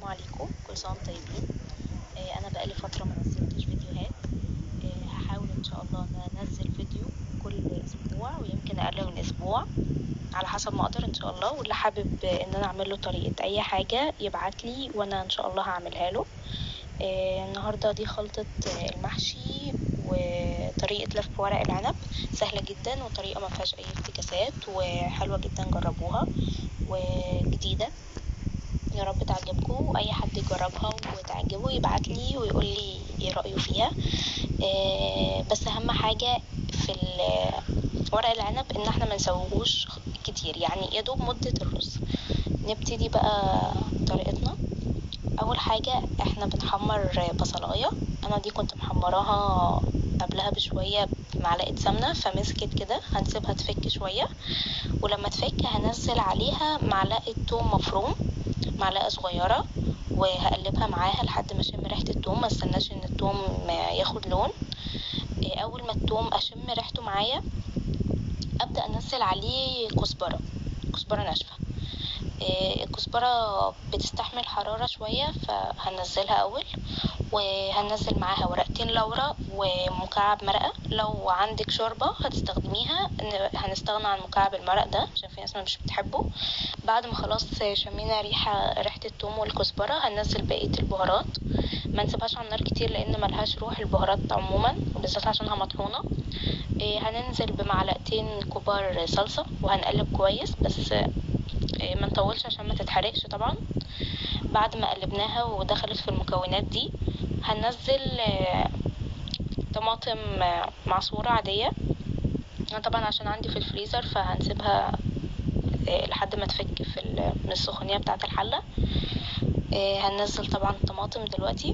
عليكم كل سنة وانتم طيبين آه، انا بقالي فترة ما نزلتش فيديوهات آه، هحاول ان شاء الله ان أنا انزل فيديو كل اسبوع ويمكن اقل من اسبوع على حسب ما اقدر ان شاء الله واللي حابب ان انا اعمل له طريقة اي حاجة يبعت لي وانا ان شاء الله هعملها له آه، النهاردة دي خلطة آه، المحشي وطريقة لف ورق العنب سهلة جدا وطريقة ما فيهاش اي افتكاسات وحلوة جدا جربوها وجديدة يا رب تعجبكم واي حد يجربها وتعجبه يبعت لي ويقول لي ايه رايه فيها آه، بس اهم حاجه في ال- ورق العنب ان احنا ما نسويهوش كتير يعني يا دوب مده الرز نبتدي بقى طريقتنا اول حاجه احنا بنحمر بصلايه انا دي كنت محمراها قبلها بشويه بمعلقه سمنه فمسكت كده هنسيبها تفك شويه ولما تفك هنزل عليها معلقه توم مفروم معلقة صغيرة وهقلبها معاها لحد ما اشم ريحة التوم ما استناش ان التوم ياخد لون إيه، اول ما التوم اشم ريحته معايا ابدا انزل عليه كزبرة كزبرة ناشفة إيه، الكزبرة بتستحمل حرارة شوية فهنزلها اول وهنزل معاها ورقتين لورا ومكعب مرقة لو عندك شوربة هتستخدميها ن- هنستغنى عن مكعب المرق ده عشان في ناس مش بتحبه بعد ما خلاص شمينا ريحة ريحة التوم والكزبرة هننزل بقية البهارات ما نسيبهاش على النار كتير لان ملهاش روح البهارات عموما وبالذات عشانها مطحونة إيه، هننزل بمعلقتين كبار صلصة وهنقلب كويس بس إيه، ما نطولش عشان ما تتحرقش طبعا بعد ما قلبناها ودخلت في المكونات دي هننزل آه، طماطم آه، معصورة عادية أنا طبعا عشان عندي في الفريزر فهنسيبها آه، لحد ما تفك في ال- من السخونية بتاعة الحلة آه، هننزل طبعا الطماطم دلوقتي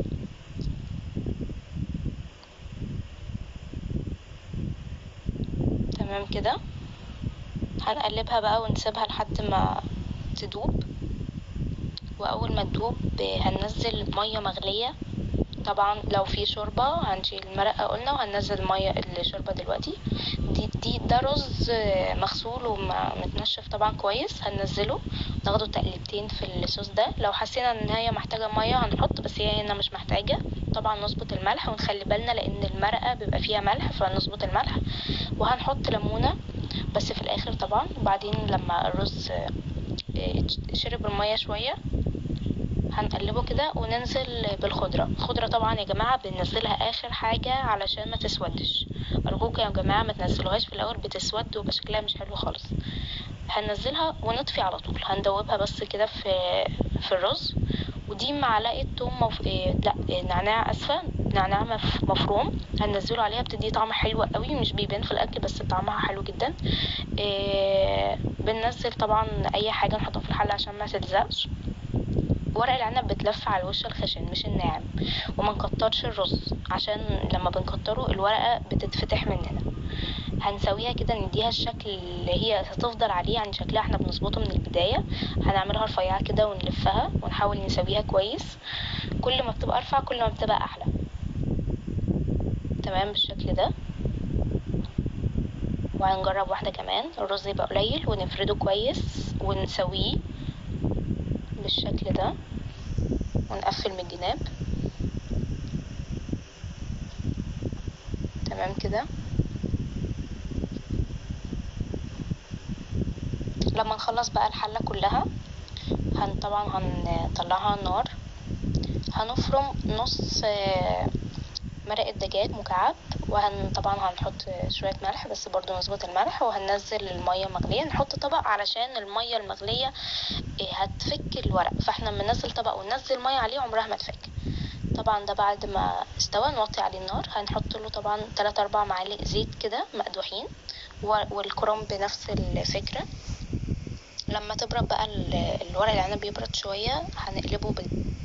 تمام كده هنقلبها بقى ونسيبها لحد ما تدوب واول ما تدوب آه، هننزل ميه مغليه طبعا لو في شوربه هنشيل المرقه قلنا وهننزل ميه الشوربه دلوقتي دي, دي ده رز آه، مغسول ومتنشف طبعا كويس هننزله ناخده تقليبتين في الصوص ده لو حسينا ان هي محتاجه ميه هنحط بس هي هنا مش محتاجه طبعا نظبط الملح ونخلي بالنا لان المرقه بيبقى فيها ملح فنظبط الملح وهنحط ليمونه بس في الاخر طبعا وبعدين لما الرز آه، آه، شرب الميه شويه هنقلبه كده وننزل بالخضرة الخضرة طبعا يا جماعة بننزلها آخر حاجة علشان ما تسودش أرجوكم يا جماعة ما تنزلوهاش في الأول بتسود ويبقى شكلها مش حلو خالص هننزلها ونطفي على طول هندوبها بس كده في في الرز ودي معلقة توم مف... إيه لا إيه نعناع أسفة نعناع مف... مفروم هننزله عليها بتدي طعم حلو قوي مش بيبان في الأكل بس طعمها حلو جدا إيه بننزل طبعا أي حاجة نحطها في الحلة عشان ما تلزقش ورق العنب بتلف على الوش الخشن مش الناعم وما نكترش الرز عشان لما بنكتره الورقة بتتفتح مننا هنسويها كده نديها الشكل اللي هي هتفضل عليه يعني شكلها احنا بنظبطه من البداية هنعملها رفيعة كده ونلفها ونحاول نسويها كويس كل ما بتبقى ارفع كل ما بتبقى احلى تمام بالشكل ده وهنجرب واحدة كمان الرز يبقى قليل ونفرده كويس ونسويه بالشكل ده ونقفل من الجناب تمام كده لما نخلص بقى الحلة كلها هن طبعا هنطلعها على النار هنفرم نص آه، مرقة دجاج مكعب وهن طبعا هنحط شوية ملح بس برضو نظبط الملح وهننزل المية مغلية نحط طبق علشان المية المغلية إيه، هتفك الورق فاحنا لما ننزل طبق وننزل مية عليه عمرها ما تفك طبعا ده بعد ما استوى نوطي عليه النار هنحط له طبعا تلات اربع معالق زيت كده مقدوحين و- والكرنب بنفس الفكرة لما تبرد بقى ال- الورق العنب يبرد شوية هنقلبه